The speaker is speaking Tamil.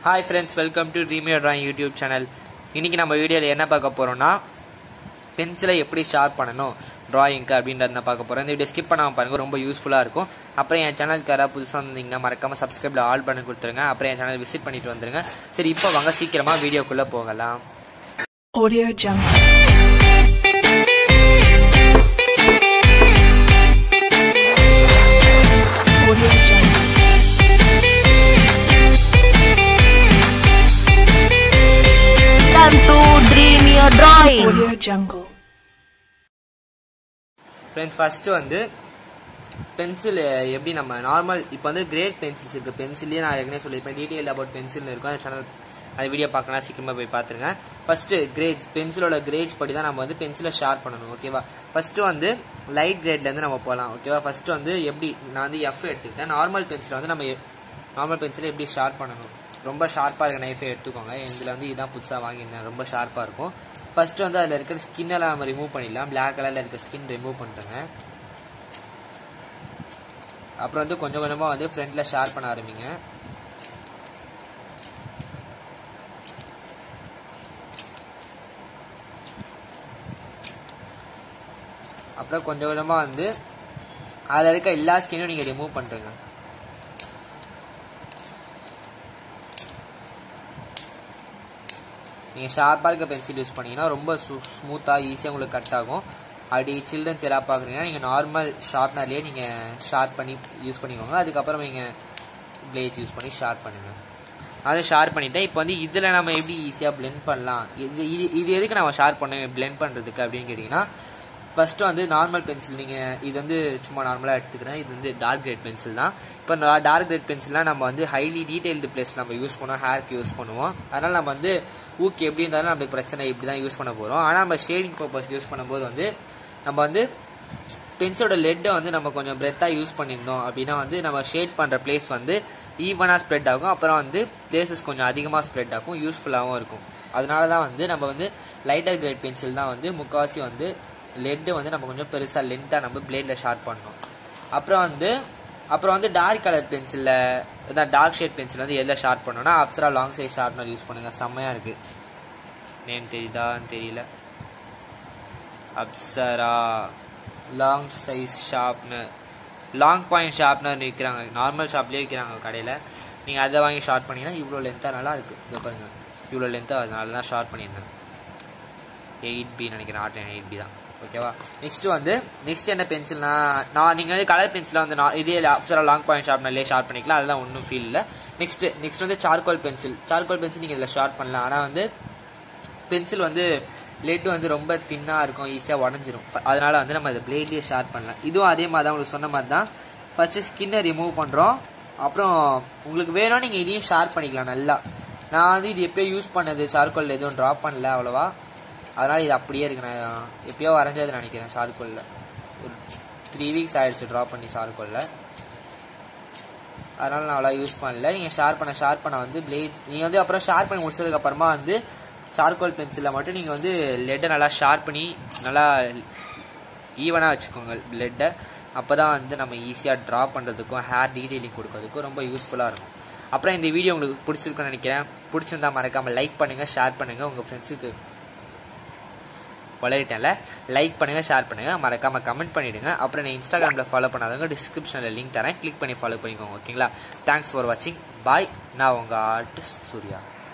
Hi friends welcome to dreamier drawing YouTube channel இன்னைக்கு நம்ம வீடியோவில் என்ன பார்க்க போறோம்னா பென்சிலை எப்படி ஷார்ப் பண்ணணும் டிராயிங்க்கு அப்படின்றத பார்க்க போகிறோம் இந்த வீடியோ ஸ்கிப் பண்ணாமல் பாருங்க ரொம்ப யூஸ்ஃபுல்லாக இருக்கும் அப்புறம் என் சேனலுக்கு யாராவது புதுசாக வந்தீங்கன்னா மறக்காம சப்ஸ்கிரைப்ல ஆல் பண்ணி கொடுத்துருங்க அப்புறம் என் சேனல் விசிட் பண்ணிட்டு வந்துருங்க சரி இப்போ வாங்க சீக்கிரமாக வீடியோக்குள்ளே போகலாம் Audio Jungle. Audio Jungle. Come to dream your drawing. Audio Jungle. Friends first வந்து பென்சில் எப்படி நம்ம நார்மல் இப்போ வந்து கிரேட் பென்சில்ஸ் இருக்கு பென்சிலே நான் ஏற்கனவே சொல்லியிருப்பேன் டீட்டெயில் அபவுட் பென்சில் இருக்கும் அந்த சேனல் அந்த வீடியோ பார்க்கலாம் சீக்கிரமாக போய் பார்த்துருங்க ஃபர்ஸ்ட் கிரேட்ஸ் பென்சிலோட கிரேட்ஸ் படி தான் நம்ம வந்து பென்சிலை ஷார்ப் பண்ணணும் ஓகேவா ஃபர்ஸ்ட் வந்து லைட் கிரேட்லேருந்து நம்ம போகலாம் ஓகேவா ஃபர்ஸ்ட் வந்து எப்படி நான் வந்து எஃப் எடுத்துக்கிட்டேன் நார்மல் பென்சிலை வந்து நம்ம நார்மல் பென்சிலை எப்படி ஷார்ப் பண்ணணும் ரொம்ப ஷார்ப்பாக இருக்க நைஃபை எடுத்துக்கோங்க இதில் வந்து இதுதான் புதுசாக வாங்கியிருந்தேன் ரொம்ப ஷார்ப்பாக இருக்கும் ஃபர்ஸ்ட் வந்து அதில் இருக்கிற ஸ்கின்னெல்லாம் நம்ம ரிமூவ் பண்ணிடலாம் பிளாக் கலரில் இருக்க ஸ்கின் ரிமூவ் பண்ணுறேங்க அப்புறம் வந்து கொஞ்சம் கொஞ்சமாக வந்து ஃப்ரண்ட்டில் ஷேர் பண்ண ஆரம்பிங்க அப்புறம் கொஞ்சம் கொஞ்சமாக வந்து அதில் இருக்க எல்லா ஸ்கின்னும் நீங்கள் ரிமூவ் பண்ணுறீங்க நீங்கள் ஷார்ப்பாக இருக்க பென்சில் யூஸ் பண்ணீங்கன்னா ரொம்ப ஸ்மூத்தாக ஈஸியாக உங்களுக்கு கட் ஆகும் அப்படி சில்ட்ரன்ஸ் எல்லாம் பார்க்குறீங்கன்னா நீங்கள் நார்மல் ஷார்ப்னர்லேயே நீங்கள் ஷார்ப் பண்ணி யூஸ் பண்ணிக்கோங்க அதுக்கப்புறம் நீங்கள் பிளேட் யூஸ் பண்ணி ஷார்ப் பண்ணுங்கள் அதை ஷார்ப் பண்ணிட்டேன் இப்போ வந்து இதில் நம்ம எப்படி ஈஸியாக blend பண்ணலாம் இது இது இது எதுக்கு நம்ம ஷார்ப் பண்ண blend பண்ணுறதுக்கு அப்படின்னு கேட்டிங்கன்னா ஃபர்ஸ்ட்டு வந்து நார்மல் பென்சில் நீங்கள் இது வந்து சும்மா நார்மலாக எடுத்துக்கிறேன் இது வந்து டார்க் கிரேட் பென்சில் தான் இப்போ டார்க் கிரேட் பென்சில்லாம் நம்ம வந்து ஹைலி டீடைல்டு பிளேஸ் நம்ம யூஸ் பண்ணுவோம் ஹேருக்கு யூஸ் பண்ணுவோம் அதனால் நம்ம வந்து ஊக்கு எப்படி இருந்தாலும் நம்மளுக்கு பிரச்சனை இப்படி தான் யூஸ் பண்ண போகிறோம் ஆனால் நம்ம ஷேடிங் பர்பஸ் யூஸ் பண்ணும்போது வந்து நம்ம வந்து பென்சிலோட லெட்டை வந்து நம்ம கொஞ்சம் பிரெத்தாக யூஸ் பண்ணியிருந்தோம் அப்படின்னா வந்து நம்ம ஷேட் பண்ணுற பிளேஸ் வந்து ஈவனாக ஸ்ப்ரெட் ஆகும் அப்புறம் வந்து பிளேசஸ் கொஞ்சம் அதிகமாக ஸ்ப்ரெட் ஆகும் யூஸ்ஃபுல்லாகவும் இருக்கும் அதனால தான் வந்து நம்ம வந்து லைட்டர் கிரேட் பென்சில் தான் வந்து முக்கால்வாசி வந்து லெட்டு வந்து நம்ம கொஞ்சம் பெருசாக லென்த்தாக நம்ம பிளேடில் ஷார்ப் பண்ணணும் அப்புறம் வந்து அப்புறம் வந்து டார்க் கலர் பென்சிலில் இதான் டார்க் ஷேட் பென்சில் வந்து எதில் ஷார்ப் பண்ணோம்னா Apsara long size sharpener use பண்ணுங்க செம்மையாக இருக்குது நேம் தெரியுதான்னு தெரியல Apsara long size sharpener long point sharpener விற்கிறாங்க நார்மல் ஷாப்லேயே விற்கிறாங்க கடையில் நீங்கள் அதை வாங்கி ஷார்ப் பண்ணிங்கன்னா இவ்வளோ லென்த்தாக நல்லா இருக்குது இதை பாருங்கள் இவ்வளோ லென்த்தாக அதனால தான் ஷார்ப் பண்ணியிருந்தேன் எயிட் பி நினைக்கிறேன் ஆர்ட் எயிட் பி தான் ஓகேவா நெக்ஸ்ட் வந்து நெக்ஸ்ட் என்ன பென்சில்னா நான் நீங்கள் வந்து கலர் பென்சிலாக வந்து நான் இதே அப்சரா லாங் பாயிண்ட் ஷார்ப்னர்லேயே ஷார்ப் பண்ணிக்கலாம் அதெல்லாம் ஒன்றும் ஃபீல் இல்லை நெக்ஸ்ட் நெக்ஸ்ட் வந்து சார்கோல் பென்சில் சார்கோல் பென்சில் நீங்கள் இதில் ஷார்ப் பண்ணலாம் ஆனால் வந்து பென்சில் வந்து லெட் வந்து ரொம்ப தின்னாக இருக்கும் ஈஸியாக உடஞ்சிரும் அதனால வந்து நம்ம இதை பிளேட்லேயே ஷார்ப் பண்ணலாம் இதுவும் அதே மாதிரி தான் உங்களுக்கு சொன்ன மாதிரி தான் ஃபர்ஸ்ட் ஸ்கின்னை ரிமூவ் பண்ணுறோம் அப்புறம் உங்களுக்கு வேணும் நீங்கள் இதையும் ஷார்ப் பண்ணிக்கலாம் நல்லா நான் வந்து இது எப்பயோ யூஸ் பண்ணது சார்கோலில் எதுவும் ட்ராப் பண்ணல அவ்வளோவா அதனால் இது அப்படியே இருக்கு நான் எப்பயோ வரைஞ்சது நினைக்கிறேன் சார்கோலில் ஒரு த்ரீ வீக்ஸ் ஆயிடுச்சு ட்ராப் பண்ணி சார்கோலில் அதனால் நான் அவ்வளோ யூஸ் பண்ணல நீங்கள் ஷார்ப் பண்ண ஷார்ப் பண்ண வந்து பிளேட் நீங்கள் வந்து அப்புறம் ஷார்ப் பண்ணி முடிச்சதுக்கு அப்புறமா வந்து சார்கோல் பென்சிலில் மட்டும் நீங்கள் வந்து லெட்டை நல்லா ஷார்ப் பண்ணி நல்லா ஈவனாக வச்சுக்கோங்க லெட்டை அப்போ தான் வந்து நம்ம ஈஸியாக ட்ரா பண்ணுறதுக்கும் ஹேர் டீட்டெயிலிங் கொடுக்கறதுக்கும் ரொம்ப யூஸ்ஃபுல்லாக இருக்கும் அப்புறம் இந்த வீடியோ உங்களுக்கு பிடிச்சிருக்குன்னு நினைக்கிறேன் பிடிச்சிருந்தா மறக்காமல் லைக் பண்ணுங்கள் ஷேர் பண்ணுங்கள் உங்கள் ஃப்ரெண்ட்ஸுக்கு வளரிட்டேன்ல லைக் பண்ணுங்க ஷேர் பண்ணுங்க மறக்காம கமெண்ட் பண்ணிடுங்க அப்புறம் நான் இன்ஸ்டாகிராமில் ஃபாலோ பண்ணாதவங்க டிஸ்கிரிப்ஷனில் லிங்க் தரேன் கிளிக் பண்ணி ஃபாலோ பண்ணிக்கோங்க ஓகேங்களா தேங்க்ஸ் ஃபார் வாட்சிங் பாய் நான் உங்கள் ஆர்டிஸ்ட் சூர்யா